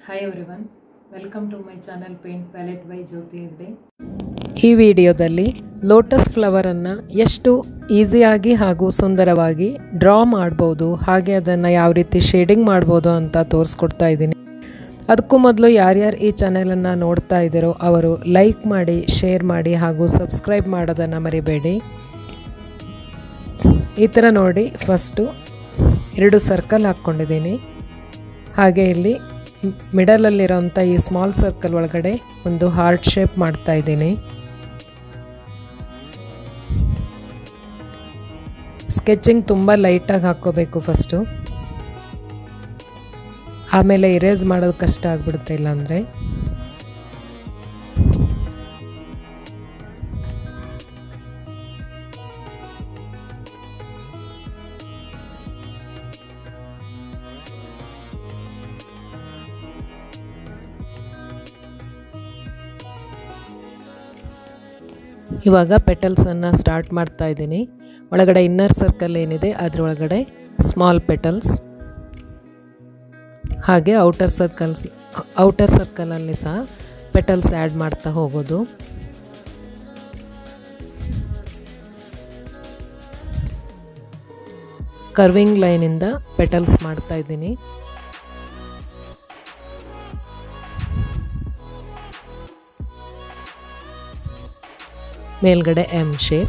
Hi everyone welcome to my channel paint palette by Jyothi Hegde ಈ ವಿಡಿಯೋದಲ್ಲಿ lotus ಫ್ಲವರನ್ನು ಎಷ್ಟು ಈಸಿಯಾಗಿ ಹಾಗೂ ಸುಂದರವಾಗಿ ಡ್ರಾ ಮಾಡ್ಬೋದು ಹಾಗೆ ಅದನ್ನು ಯಾವ ರೀತಿ ಶೇಡಿಂಗ್ ಮಾಡ್ಬೋದು ಅಂತ ತೋರಿಸ್ಕೊಡ್ತಾ ಇದ್ದೀನಿ ಅದಕ್ಕೂ ಮೊದಲು ಯಾರ್ಯಾರು ಈ ಚಾನೆಲನ್ನು ನೋಡ್ತಾ ಇದ್ದೀರೋ ಅವರು ಲೈಕ್ ಮಾಡಿ ಶೇರ್ ಮಾಡಿ ಹಾಗೂ ಸಬ್ಸ್ಕ್ರೈಬ್ ಮಾಡೋದನ್ನು ಮರಿಬೇಡಿ ಈ ಥರ ನೋಡಿ ಫಸ್ಟು ಎರಡು ಸರ್ಕಲ್ ಹಾಕ್ಕೊಂಡಿದ್ದೀನಿ ಹಾಗೆ ಇಲ್ಲಿ ಮಿಡಲಲ್ಲಿರೋಂಥ ಈ ಸ್ಮಾಲ್ ಸರ್ಕಲ್ ಒಳಗಡೆ ಒಂದು ಹಾರ್ಟ್ ಶೇಪ್ ಮಾಡ್ತಾ ಇದ್ದೀನಿ ಸ್ಕೆಚಿಂಗ್ ತುಂಬ ಲೈಟಾಗಿ ಹಾಕ್ಕೋಬೇಕು ಫಸ್ಟು ಆಮೇಲೆ ಇರೇಸ್ ಮಾಡೋದು ಕಷ್ಟ ಆಗ್ಬಿಡುತ್ತೆ ಇಲ್ಲಾಂದರೆ ಇವಾಗ ಪೆಟಲ್ಸನ್ನು ಸ್ಟಾರ್ಟ್ ಮಾಡ್ತಾ ಇದ್ದೀನಿ ಒಳಗಡೆ ಇನ್ನರ್ ಸರ್ಕಲ್ ಏನಿದೆ ಅದರೊಳಗಡೆ ಸ್ಮಾಲ್ ಪೆಟಲ್ಸ್ ಹಾಗೆ ಔಟರ್ ಸರ್ಕಲ್ಸ್ ಔಟರ್ ಸರ್ಕಲಲ್ಲಿ ಸಹ ಪೆಟಲ್ಸ್ ಆ್ಯಡ್ ಮಾಡ್ತಾ ಹೋಗೋದು ಕರ್ವಿಂಗ್ ಲೈನಿಂದ ಪೆಟಲ್ಸ್ ಮಾಡ್ತಾ ಇದ್ದೀನಿ ಮೇಲ್ಗಡೆ ಎಮ್ ಶೇಪ್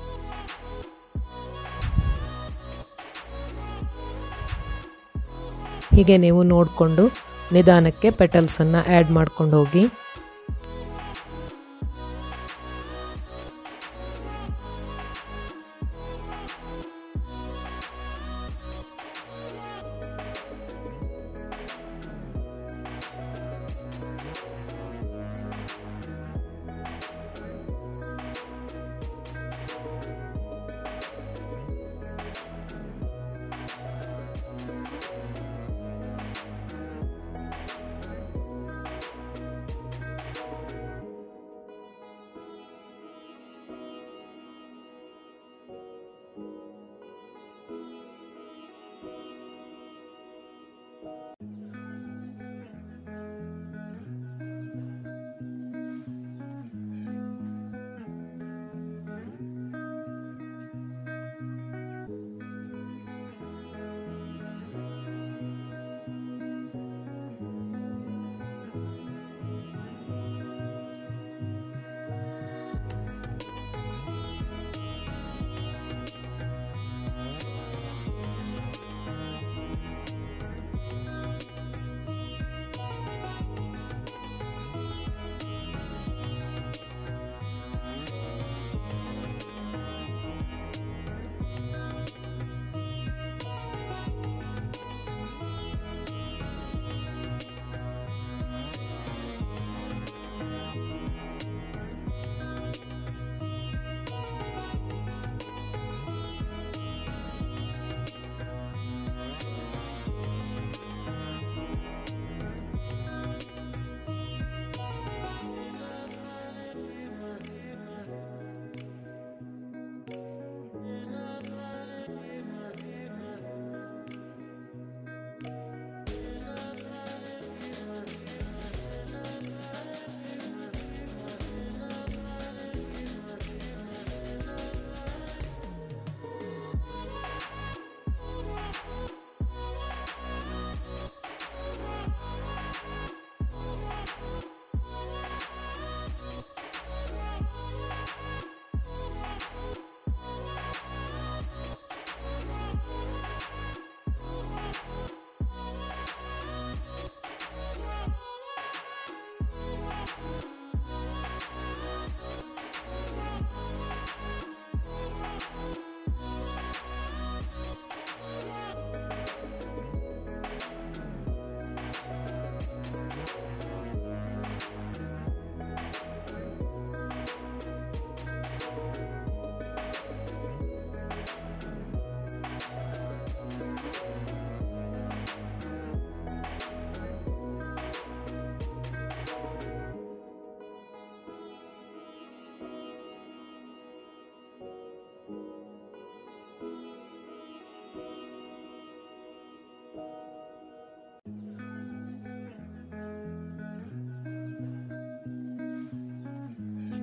ಹೀಗೆ ನೀವು ನೋಡಿಕೊಂಡು ನಿಧಾನಕ್ಕೆ ಪೆಟಲ್ಸನ್ನು ಆ್ಯಡ್ ಮಾಡ್ಕೊಂಡು ಹೋಗಿ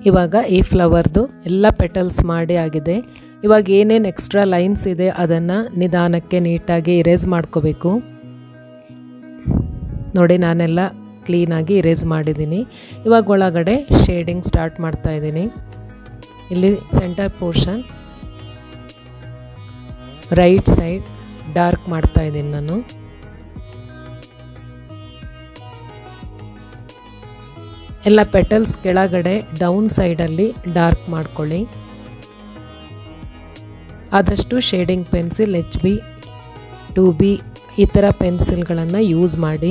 ಇವಾಗ ಈ ಫ್ಲವರ್ದು ಎಲ್ಲ ಪೆಟಲ್ಸ್ ಮಾಡಿ ಆಗಿದೆ ಇವಾಗ ಏನೇನು ಎಕ್ಸ್ಟ್ರಾ ಲೈನ್ಸ್ ಇದೆ ಅದನ್ನು ನಿಧಾನಕ್ಕೆ ನೀಟಾಗಿ ಇರೇಸ್ ಮಾಡ್ಕೋಬೇಕು ನೋಡಿ ನಾನೆಲ್ಲ ಕ್ಲೀನಾಗಿ ಇರೇಸ್ ಮಾಡಿದ್ದೀನಿ ಇವಾಗ ಒಳಗಡೆ ಶೇಡಿಂಗ್ ಸ್ಟಾರ್ಟ್ ಮಾಡ್ತಾ ಇದ್ದೀನಿ ಇಲ್ಲಿ centre portion right side dark ಮಾಡ್ತಾ ಇದ್ದೀನಿ ನಾನು ಎಲ್ಲ ಪೆಟಲ್ಸ್ ಕೆಳಗಡೆ ಡೌನ್ ಸೈಡಲ್ಲಿ ಡಾರ್ಕ್ ಮಾಡ್ಕೊಳ್ಳಿ ಆದಷ್ಟು shading pencil H B two B ಈ ಥರ ಪೆನ್ಸಿಲ್ಗಳನ್ನು ಯೂಸ್ ಮಾಡಿ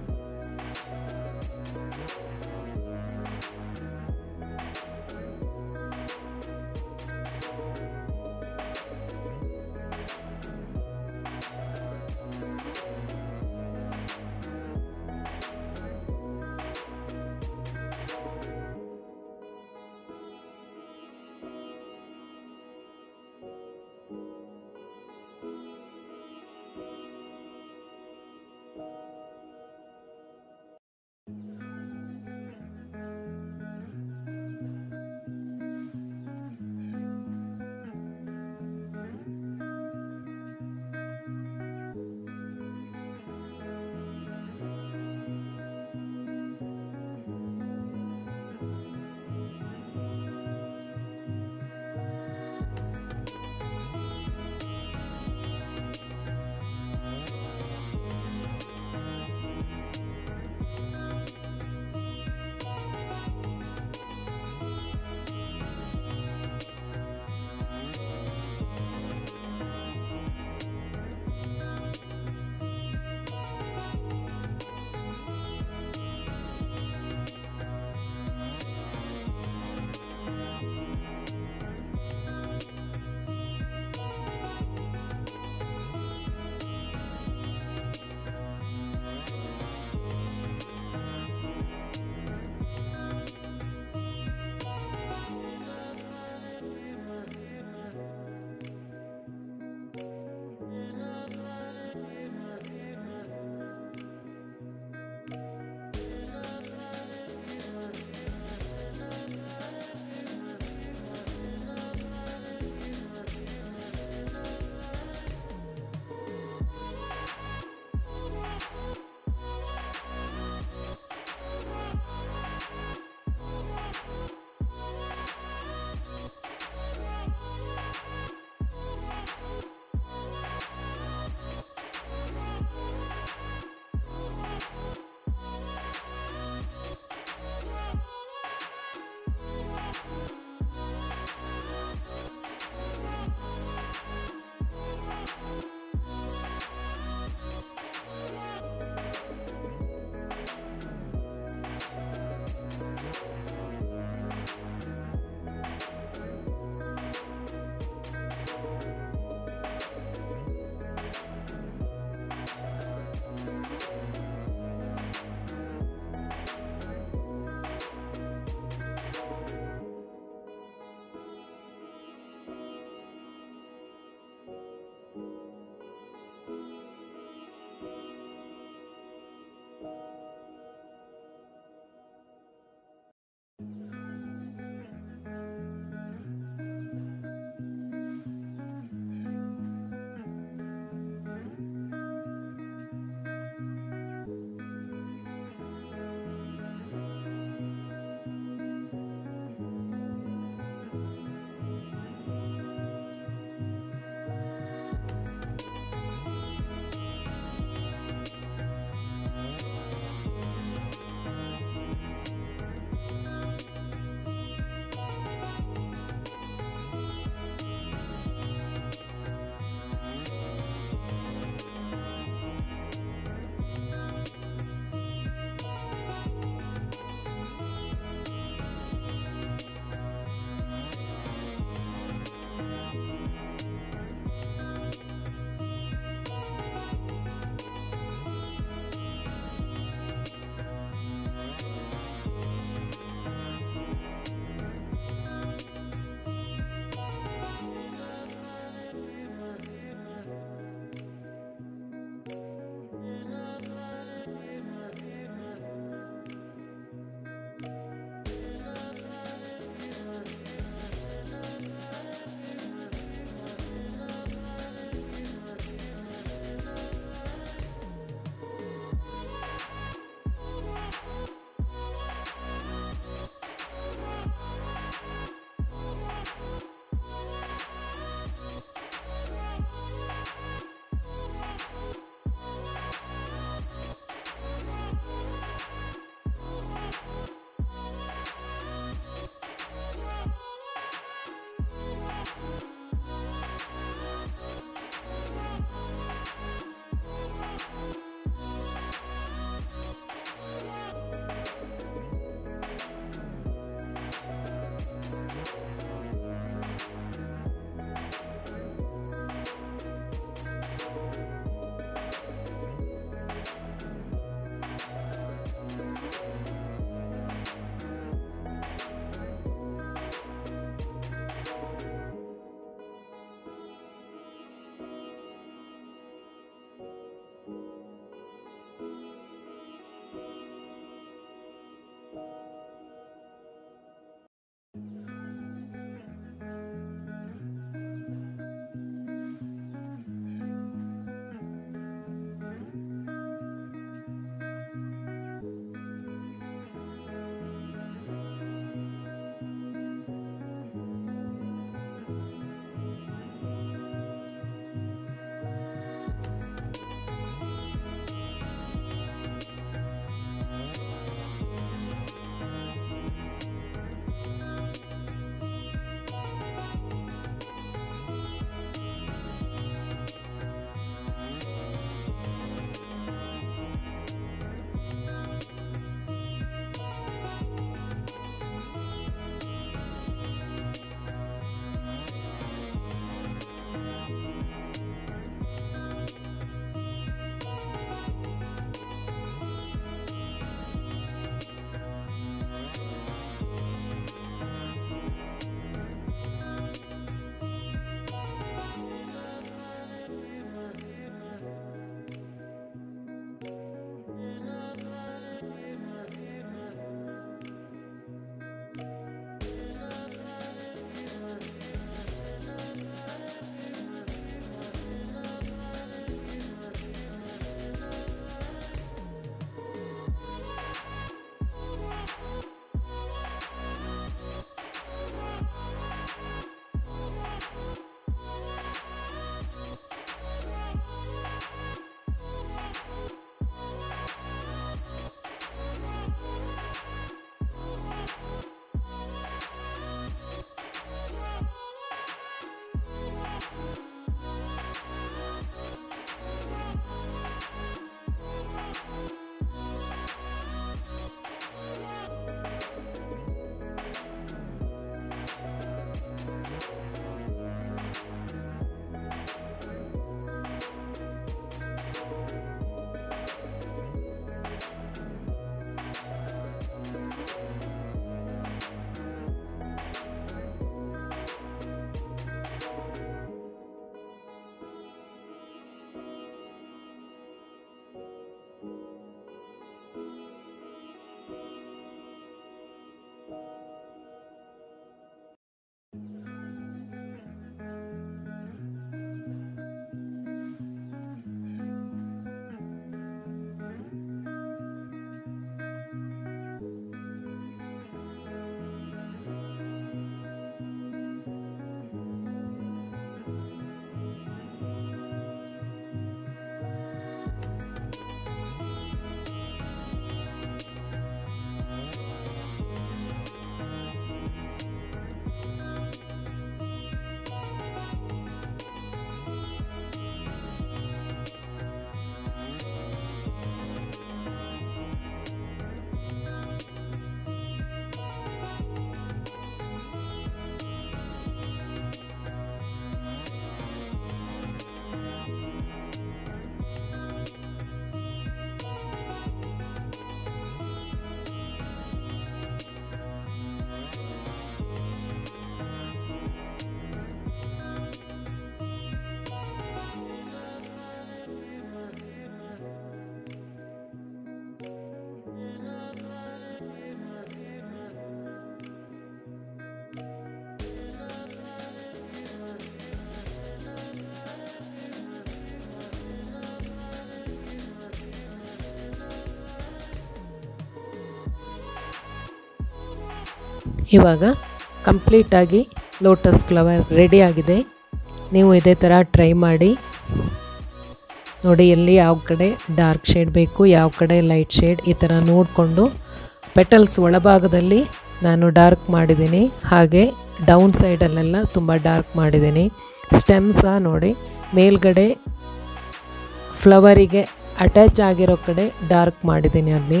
ಇವಾಗ ಕಂಪ್ಲೀಟಾಗಿ ಲೋಟಸ್ ಫ್ಲವರ್ ರೆಡಿ ಆಗಿದೆ ನೀವು ಇದೇ ಥರ ಟ್ರೈ ಮಾಡಿ ನೋಡಿ ಎಲ್ಲಿ ಯಾವ ಕಡೆ ಡಾರ್ಕ್ ಶೇಡ್ ಬೇಕು ಯಾವ ಕಡೆ ಲೈಟ್ ಶೇಡ್ ಈ ಥರ ನೋಡಿಕೊಂಡು ಪೆಟಲ್ಸ್ ಒಳಭಾಗದಲ್ಲಿ ನಾನು ಡಾರ್ಕ್ ಮಾಡಿದ್ದೀನಿ ಹಾಗೆ ಡೌನ್ ಸೈಡಲ್ಲೆಲ್ಲ ತುಂಬ ಡಾರ್ಕ್ ಮಾಡಿದ್ದೀನಿ ಸ್ಟೆಮ್ ಸಹ ನೋಡಿ ಮೇಲ್ಗಡೆ ಫ್ಲವರಿಗೆ ಅಟ್ಯಾಚ್ ಆಗಿರೋ ಕಡೆ ಡಾರ್ಕ್ ಮಾಡಿದ್ದೀನಿ ಅಲ್ಲಿ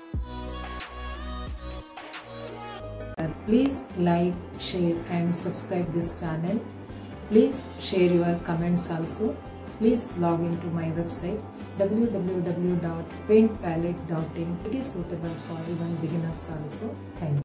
Please like, share and subscribe this channel. Please share your comments also. Please log into my website www.paintpalette.in. It is suitable for even beginners also. Thank you.